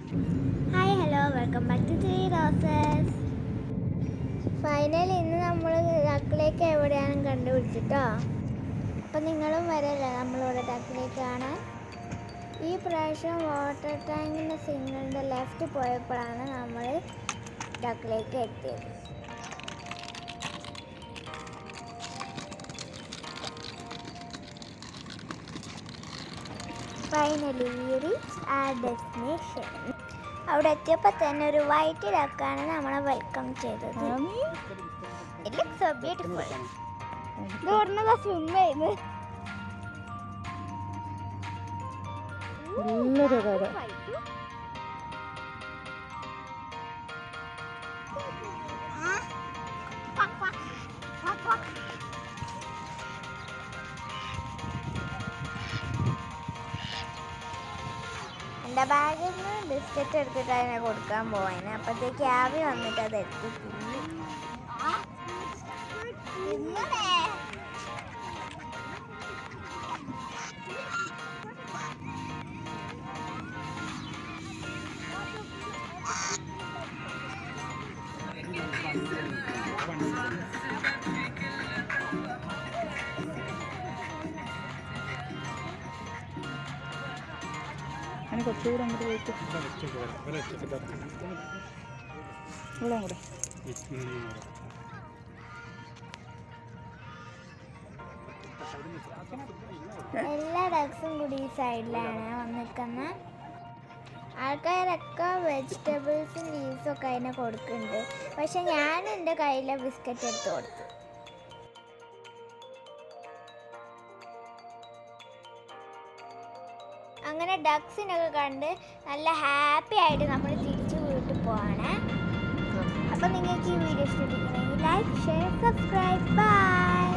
hi hello welcome back to three roses final ഇന്ന് നമ്മൾ ഡക്കിലേക്ക് എവിടെയാണ് കണ്ടുപിടിച്ചിട്ടോ അപ്പം നിങ്ങളും വരല്ലേ നമ്മളിവിടെ ഡക്കിലേക്ക് കാണാൻ ഈ പ്രാവശ്യം വാട്ടർ ടാങ്കിൻ്റെ സിഗ്നലിൻ്റെ ലെഫ്റ്റ് പോയപ്പോഴാണ് നമ്മൾ ഡക്കിലേക്ക് എത്തിയത് ഫൈനലി റീച്ച് ആ ഡെസ്റ്റിനേഷൻ അവിടെ എത്തിയപ്പോൾ തന്നെ ഒരു വൈറ്റ് ഡക്കാണ് നമ്മളെ വെൽക്കം ചെയ്തത് ഇറ്റ് ലുക്ക് സോ ബ്യൂട്ടിഫുൾ ഇത് പറഞ്ഞതാ സ്വിം ചെയ്ത് നല്ലൊരു കഥ എൻ്റെ ബാഗിൽ നിന്ന് ബിസ്ക്കറ്റ് എടുത്തിട്ട് അതിനെ കൊടുക്കാൻ പോവാന് അപ്പോഴത്തേക്ക് ആവി വന്നിട്ട് അത് എടുത്ത് തിന്നു അങ്ങനെ കുറച്ചുകൂടെ അങ്ങോട്ട് പോയിട്ട് ഇവിടെ കൂടെ എല്ലാ ഡഗ്സും കൂടി ഈ സൈഡിലാണ് വന്നിരിക്കുന്നത് ആൾക്കാരൊക്കെ വെജിറ്റബിൾസും ലീവ്സും ഒക്കെ അതിനെ കൊടുക്കുന്നുണ്ട് പക്ഷെ ഞാൻ എൻ്റെ കയ്യിലെ ബിസ്ക്കറ്റ് എടുത്ത് കൊടുത്തു അങ്ങനെ ഡക്സിനൊക്കെ കണ്ട് നല്ല ഹാപ്പി ആയിട്ട് നമ്മൾ തിരിച്ച് വീട്ടിൽ പോവാണ് അപ്പം നിങ്ങൾക്ക് ഈ വീഡിയോ ഇഷ്ടപ്പെട്ടിട്ടുണ്ടെങ്കിൽ ലൈക്ക് ഷെയർ സബ്സ്ക്രൈബ് ബൈ